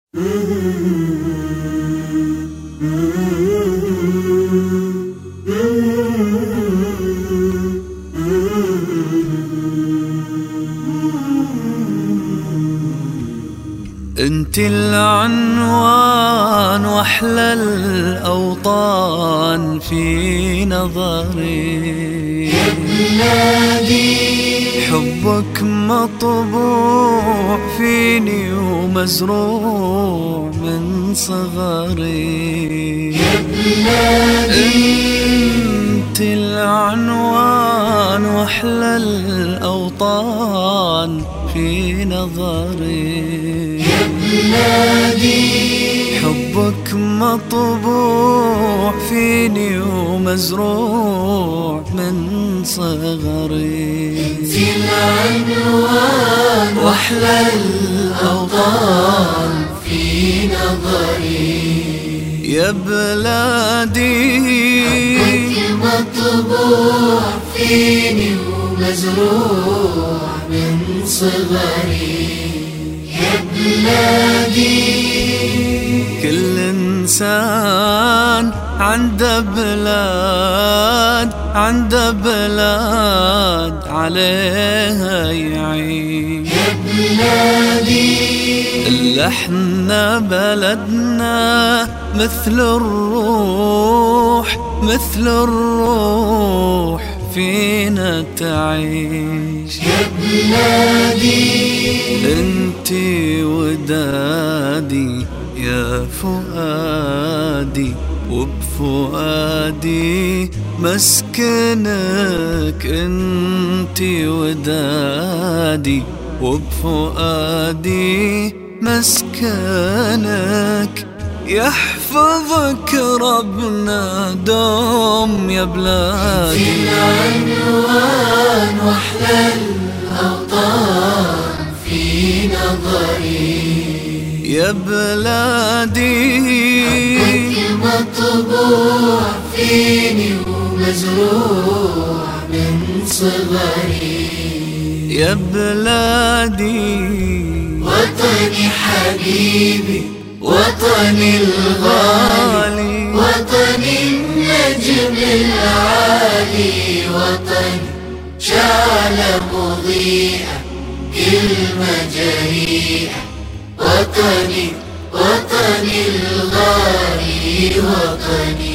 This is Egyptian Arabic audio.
انت العنوان واحلى الاوطان في نظري يا بلادي حبك مطبوع فيني ومزروع من صغري يا بلادي انت العنوان واحلى الاوطان في نظري يا بلادي حبك مطبوع فيني ومزروع من صغري في العنوان واحلى الاوطان في نظري يا بلادي مطبوع فيني ومزروع من صغري يا بلادي كل انسان عنده بلاد عنده بلاد عليها يعيش يا بلادي إلا احنا بلدنا مثل الروح مثل الروح فينا تعيش يا بلادي انتي ودادي يا فؤادي وبفؤادي مسكنك انتي ودادي وبفؤادي مسكنك يحفظك ربنا دوم يا بلادي العنوان واحلى الاوطان في نظري يا بلادي مطبوع فيني ومزروع من صغري يا بلادي وطني حبيبي وطني الغالي وطني النجم العالي وطني شعلة مضيئة كلمة جريئة وطني وطني الغالي وطني